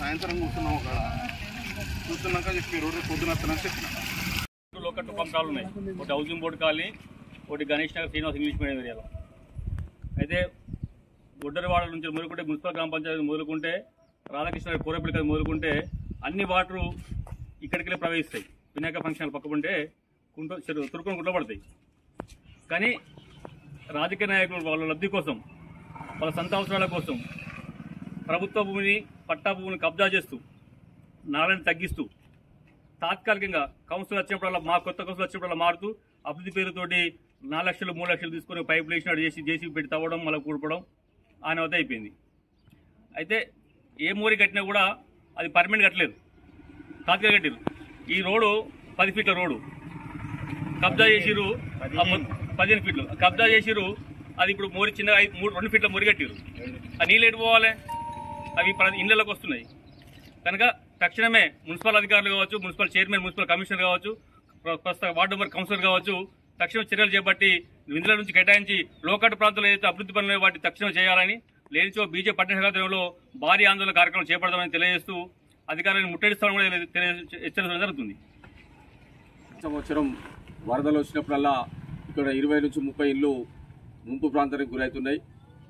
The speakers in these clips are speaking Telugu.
సాయంత్రం కూర్చున్నాం ఒక కూర్చున్నాక చెప్పి రోడ్డు పొద్దున వస్తానని చెప్పిన లోకల్ పంపకాలు ఉన్నాయి ఒకటి హౌసింగ్ బోర్డు కాలనీ ఒకటి గణేష్ నగర్ శ్రీనివాస్ ఇంగ్లీష్ మీడియం ఏరియాలో అయితే గుడ్డరవాడ నుంచి మొదలుకుంటే మున్సిపల్ గ్రామ పంచాయతీ మొదలుకుంటే రాధాకృష్ణ కోరపల్లి మొదలుకుంటే అన్ని వాటరు ఇక్కడికి ప్రవహిస్తాయి వినాయక ఫంక్షన్ పక్కకుంటే కుంట చెరు- తురుకుని గుడ్ల పడతాయి కానీ రాజకీయ నాయకులు వాళ్ళ లబ్ధి కోసం వాళ్ళ సొంత అవసరాల కోసం ప్రభుత్వ భూమిని పట్టా భూమిని కబ్జా చేస్తూ నాలని తగ్గిస్తూ తాత్కాలికంగా కౌన్సిల్ వచ్చినప్పుడల్లా మా కొత్త కౌన్సిల్ వచ్చినప్పుడల్లా మారుతూ అభివృద్ధి పేరుతోటి నాలుగు లక్షలు మూడు లక్షలు తీసుకొని పైపులు వేసినట్టు చేసి జేసీ పెట్టి తవ్వడం మళ్ళీ కూడపడం ఆయన వద్ద అయిపోయింది అయితే ఏ మోరి కట్టినా కూడా అది పర్మనెంట్ కట్టలేదు తాత్కాలిక కట్టిరు ఈ రోడ్డు పది ఫీట్ల రోడ్డు కబ్జా చేసిరు ఆ మొ- పదిహేను ఫీట్లు కబ్జా చేసిరు అది ఇప్పుడు మోరి చిన్న ఐదు మూడు రెండు ఫీట్ల మోరి కట్టిరు ఆ నీళ్ళు ఎటు పోవాలి అవి ప్ర- ఇళ్ళలోకి వస్తున్నాయి కనుక తక్షణమే మున్సిపల్ అధికారులు కావచ్చు మున్సిపల్ చైర్మన్ మున్సిపల్ కమిషనర్ కావచ్చు ప్ర- ప్రస్తుత వార్డు మెంబర్ కౌన్సిలర్ కావచ్చు తక్షణం చర్యలు చేపట్టి నిధుల నుంచి కేటాయించి లోకట్ ప్రాంతంలో ఏదైతే అభివృద్ధి పనులు ఉన్నాయో వాటిని తక్షణం చేయాలని లేనిచో బీజేపీ పట్టణ భారీ ఆందోళన కార్యక్రమం చేపడదామని తెలియజేస్తూ అధికారులను ముట్టడిస్తామని కూడా తెలియ- తెలియ- హెచ్చరించడం జరుగుతుంది సంవత్సరం వరదలు వచ్చినప్పుడల్లా ఇక్కడ ఇరవై నుంచి ముప్పై ఇళ్ళు ముంపు ప్రాంతానికి గురవుతున్నాయి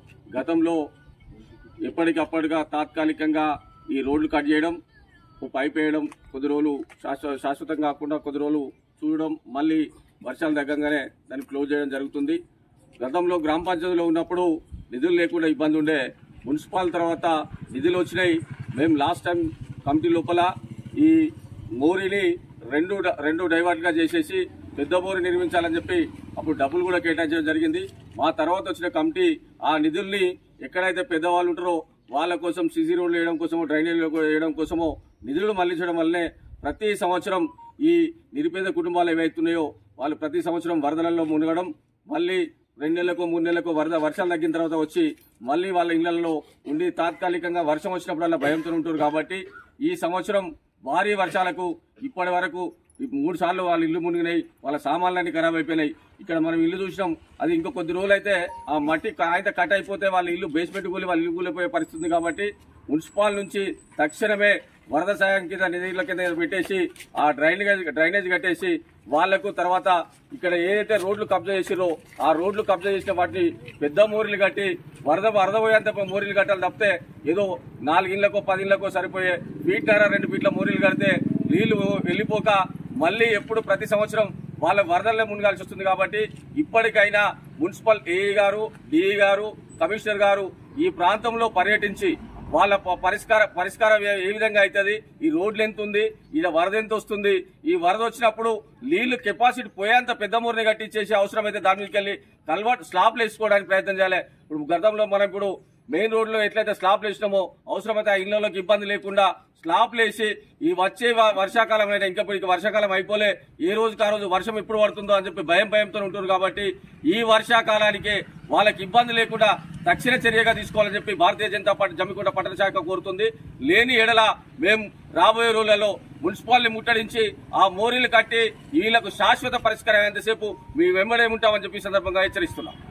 గతంలో ఎప్పటికప్పటిగా తాత్కాలికంగా ఈ రోడ్లు కట్ చేయడం ఓ పైప్ వేయడం కొద్ది రోజులు శాశ్వత శాశ్వతం కాకుండా కొద్ది రోజులు చూడడం మళ్ళీ వర్షాలు తగ్గంగానే దాన్ని క్లోజ్ చేయడం జరుగుతుంది గతంలో గ్రామ పంచాయతీలో ఉన్నప్పుడు నిధులు లేకుండా ఇబ్బంది ఉండే మున్సిపాల్ తర్వాత నిధులు వచ్చినాయి మేము లాస్ట్ టైం కమిటీ లోపల ఈ మోరీని రెండు రెండు డైవర్ట్గా చేసేసి పెద్ద మోరీ నిర్మించాలని చెప్పి అప్పుడు డబ్బులు కూడా కేటాయించడం జరిగింది మా తర్వాత వచ్చిన కమిటీ ఆ నిధుల్ని ఎక్కడైతే పెద్దవాళ్ళు ఉంటారో వాళ్ళ కోసం సిసి రోడ్లు వేయడం కోసమో డ్రైనేజీలు వేయడం కోసమో నిధులు మళ్లించడం వల్లనే ప్రతి సంవత్సరం ఈ నిరుపేద కుటుంబాలు ఏవైతున్నాయో వాళ్ళు ప్రతి సంవత్సరం వరదలలో మునగడం మళ్ళీ రెండు నెలలకు మూడు నెలలకు వరద వర్షాలు తగ్గిన తర్వాత వచ్చి మళ్ళీ వాళ్ళ ఇళ్లలో ఉండి తాత్కాలికంగా వర్షం వచ్చినప్పుడల్లా భయంతో ఉంటారు కాబట్టి ఈ సంవత్సరం భారీ వర్షాలకు ఇప్పటి వరకు ఈ మూడు సార్లు వాళ్ళ ఇల్లు మునిగినాయి వాళ్ళ సామాన్లన్నీ ఖరాబ్ అయిపోయినాయి ఇక్కడ మనం ఇల్లు చూసినాం అది ఇంకో కొద్ది రోజులు అయితే ఆ మట్టి కాగిత కట్ అయిపోతే వాళ్ళ ఇల్లు బేస్మెంట్ కూలి వాళ్ళ ఇల్లు కూలిపోయే పరిస్థితి ఉంది కాబట్టి మున్సిపాల్ నుంచి తక్షణమే వరద సాయం కింద నిధుల కింద పెట్టేసి ఆ డ్రైనేజ్ డ్రైనేజ్ కట్టేసి వాళ్లకు తర్వాత ఇక్కడ ఏదైతే రోడ్లు కబ్జా చేసిరో ఆ రోడ్లు కబ్జా చేసిన వాటిని పెద్ద మోరీలు కట్టి వరద వరద పోయేంత మోరీలు కట్టాలి తప్పితే ఏదో నాలుగు ఇళ్లకో పది ఇళ్లకో సరిపోయే ఫీట్నర రెండు ఫీట్ల మోరీలు కడితే నీళ్లు వెళ్ళిపోక మళ్ళీ ఎప్పుడు ప్రతి సంవత్సరం వాళ్ళ వరదల్లో మునగాల్సి వస్తుంది కాబట్టి ఇప్పటికైనా మున్సిపల్ ఏఈ గారు డిఈ గారు కమిషనర్ గారు ఈ ప్రాంతంలో పర్యటించి వాళ్ళ ప- పరిష్కార పరిష్కారం ఏ- ఏ విధంగా అవుతుంది ఈ రోడ్లు ఎంత ఉంది ఈడ వరద ఎంత వస్తుంది ఈ వరద వచ్చినప్పుడు నీళ్లు కెపాసిటీ పోయేంత పెద్ద మూరని కట్టించేసి అవసరమైతే దాని మీదకి వెళ్ళి కల్వర్ట్ స్లాబ్లు వేసుకోవడానికి ప్రయత్నం చేయాలి ఇప్పుడు గతంలో మనం ఇప్పుడు మెయిన్ రోడ్లో ఎట్లయితే స్లాబ్లు వేసినామో అవసరమైతే ఆ ఇళ్లలోకి ఇబ్బంది లేకుండా స్లాబ్లు వేసి ఈ వచ్చే వ- వర్షాకాలం అయినా ఇంకా ఇప్పుడు ఇక వర్షాకాలం అయిపోలే ఏ రోజుకి ఆ రోజు వర్షం ఎప్పుడు పడుతుందో అని చెప్పి భయం భయంతో ఉంటున్నారు కాబట్టి ఈ వర్షాకాలానికి వాళ్ళకి ఇబ్బంది లేకుండా తక్షణ చర్యగా తీసుకోవాలని చెప్పి భారతీయ జనతా పార్టీ జమ్మికుంట పట్టణ శాఖ కోరుతుంది లేని ఎడల మేము రాబోయే రోజులలో మున్సిపాలిటీ ముట్టడించి ఆ మోరీలు కట్టి వీళ్లకు శాశ్వత పరిష్కారం ఎంతసేపు మీ వెంబడే ఉంటామని చెప్పి ఈ సందర్భంగా హెచ్చరిస్తున్నాం